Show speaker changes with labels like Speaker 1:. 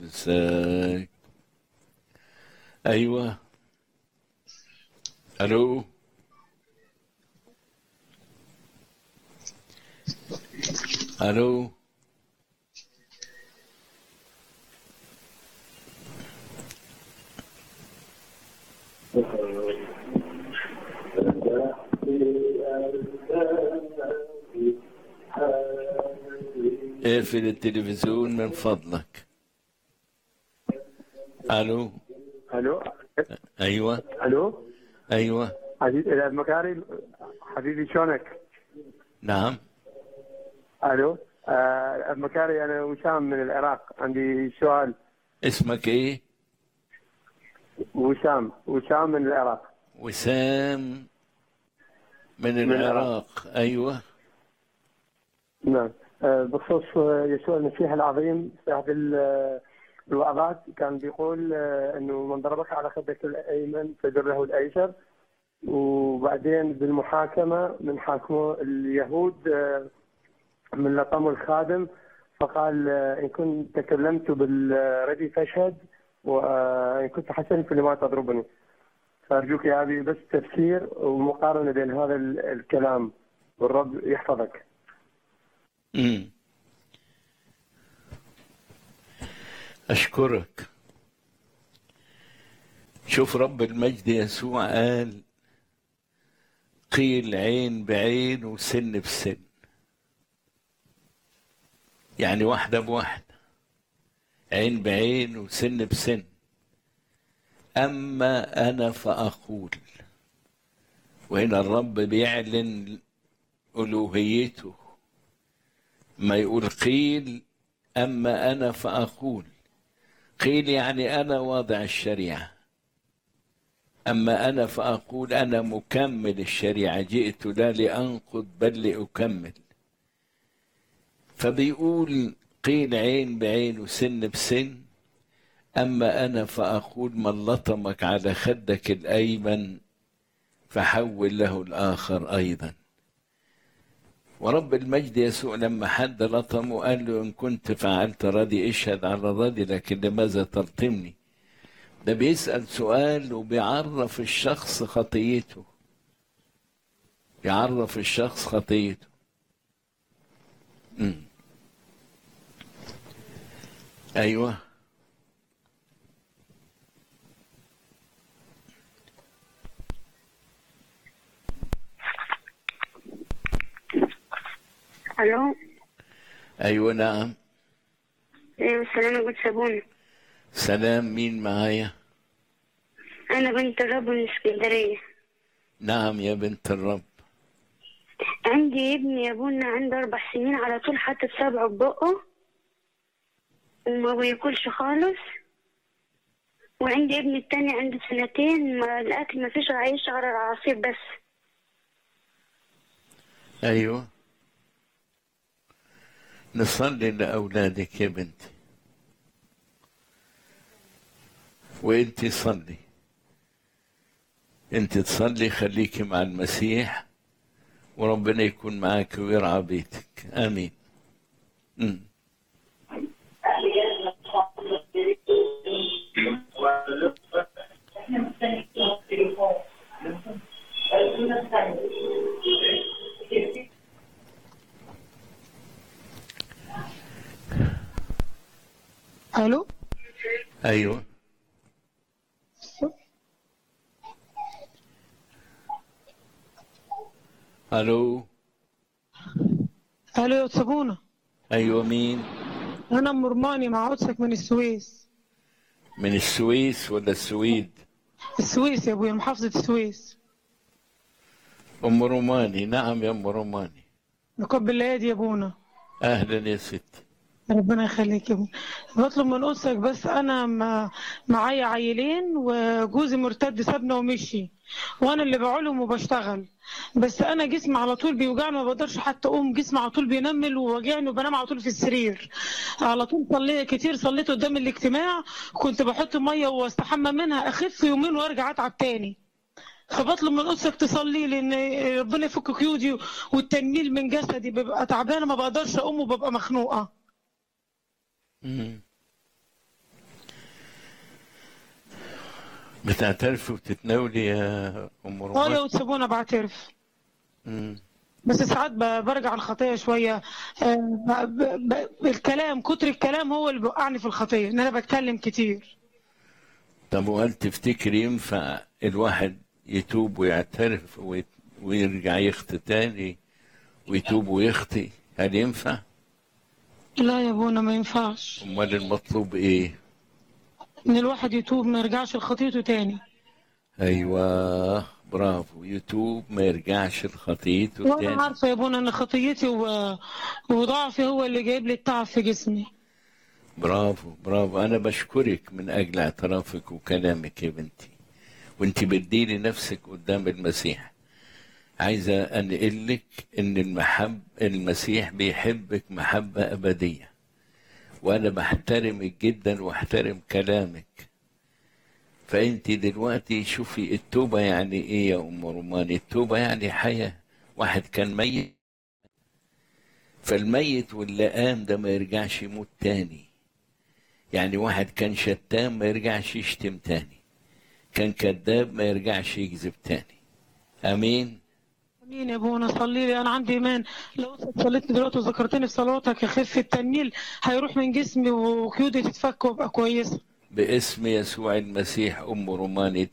Speaker 1: ازيك ايوه الو الو اقفل التلفزيون من فضلك الو
Speaker 2: الو
Speaker 1: ايوه
Speaker 2: الو
Speaker 1: ايوه
Speaker 2: عزيز الى مكاري حبيبي شلونك؟
Speaker 1: نعم
Speaker 2: الو آه مكاري انا وسام من العراق عندي سؤال
Speaker 1: اسمك ايه
Speaker 2: وسام وسام من العراق
Speaker 1: وسام من العراق ايوه
Speaker 2: نعم آه بخصوص آه، يسوع المسيح العظيم في احد ال- الوعظات كان بيقول آه، انه من ضربك على خدك الايمن فدره الايسر وبعدين بالمحاكمه من حاكموا اليهود آه، من لطموا الخادم فقال آه، ان كنت تكلمت بالردي فاشهد وان كنت حسن فلما تضربني فارجوك يا ابي بس تفسير ومقارنه بين هذا ال- الكلام والرب يحفظك
Speaker 1: امم اشكرك شوف رب المجد يسوع قال قيل عين بعين وسن بسن يعني واحدة بواحدة عين بعين وسن بسن أما أنا فأقول وهنا الرب بيعلن ألوهيته ما يقول قيل أما أنا فأقول قيل يعني أنا واضع الشريعة أما أنا فأقول أنا مكمل الشريعة جئت لا لأنقض بل لأكمل فبيقول قيل عين بعين وسن بسن أما أنا فأقول من لطمك على خدك الأيمن فحول له الآخر أيضا ورب المجد يسوع لما حد لطمه قال له إن كنت فعلت ردي اشهد على ردي لكن لماذا تلطمني ده بيسأل سؤال وبيعرف الشخص خطيته يعرف الشخص خطيته مم. أيوه
Speaker 3: الو
Speaker 1: أيوه نعم
Speaker 3: ايوه السلام عليكم سابوني
Speaker 1: سلام مين معايا
Speaker 3: انا بنت الرب من اسكندريه
Speaker 1: نعم يا بنت الرب
Speaker 3: عندي ابني يا ابونا عنده اربع سنين على طول حاطط صبعه ببقه وما بياكلش خالص وعندي ابني التاني عنده سنتين ما الاكل ما فيش عايش على العصير بس
Speaker 1: أيوه نصلي لأولادك يا بنتي وانت صلي انت تصلي خليكي مع المسيح وربنا يكون معاك ويرعى بيتك امين مم.
Speaker 4: الو
Speaker 1: ايوه الو
Speaker 4: الو يا صابونه
Speaker 1: ايوه مين
Speaker 4: انا ام رماني مع عدسك من السويس
Speaker 1: من السويس ولا السويد
Speaker 4: السويس يا ابويا محافظه السويس
Speaker 1: ام روماني نعم يا ام روماني
Speaker 4: نقبل الايادي يا ابونا
Speaker 1: اهلا يا ستي
Speaker 4: ربنا يخليك يا ابونا بطلب من قدسك بس انا ما- معايا عيلين وجوزي مرتد سابنا ومشي وانا اللي بعولهم وبشتغل بس انا جسمي على طول بيوجعني ما بقدرش حتى اقوم جسمي على طول بينمل ووجعني وبنام على طول في السرير على طول صليت كتير صليت قدام الاجتماع كنت بحط ميه واستحمى منها اخف يومين وارجع اتعب تاني فبطلب من قدسك تصلي لي ان ربنا يفك قيودي والتنميل من جسدي ببقى تعبانه ما بقدرش اقوم وببقى مخنوقه
Speaker 1: مم. بتعترفي وتتناولي يا ام
Speaker 4: اه
Speaker 1: رومان
Speaker 4: لو تسيبونا بعترف
Speaker 1: مم.
Speaker 4: بس ساعات ب- برجع الخطية شوية آه، ب- ب- ب- الكلام كتر الكلام هو اللي بيوقعني في الخطية إن أنا بتكلم كتير
Speaker 1: طب وهل تفتكر ينفع الواحد يتوب ويعترف ويت- ويرجع يخطي تاني ويتوب ويخطي هل ينفع؟
Speaker 4: لا يا ابونا ما ينفعش
Speaker 1: امال المطلوب ايه؟
Speaker 4: إن الواحد يتوب ما يرجعش لخطيته تاني
Speaker 1: ايوه برافو يتوب ما يرجعش لخطيته
Speaker 4: وأنا
Speaker 1: تاني
Speaker 4: عارفة يا ابونا إن خطيتي و- وضعفي هو اللي جايب لي التعب في جسمي
Speaker 1: برافو برافو انا بشكرك من اجل اعترافك وكلامك يا بنتي وانت بتديني نفسك قدام المسيح عايزه انقل لك ان المحب المسيح بيحبك محبه ابديه وانا بحترمك جدا واحترم كلامك فانت دلوقتي شوفي التوبه يعني ايه يا ام رومان التوبه يعني حياه واحد كان ميت فالميت واللي قام ده ما يرجعش يموت تاني يعني واحد كان شتام ما يرجعش يشتم تاني كان كذاب ما يرجعش يكذب تاني امين
Speaker 4: امين يا ابونا صلي لي انا عندي ايمان لو صليت دلوقتي وذكرتني في صلاتك يخف التنميل هيروح من جسمي وقيودي تتفك وابقى كويسه
Speaker 1: باسم يسوع المسيح ام رومان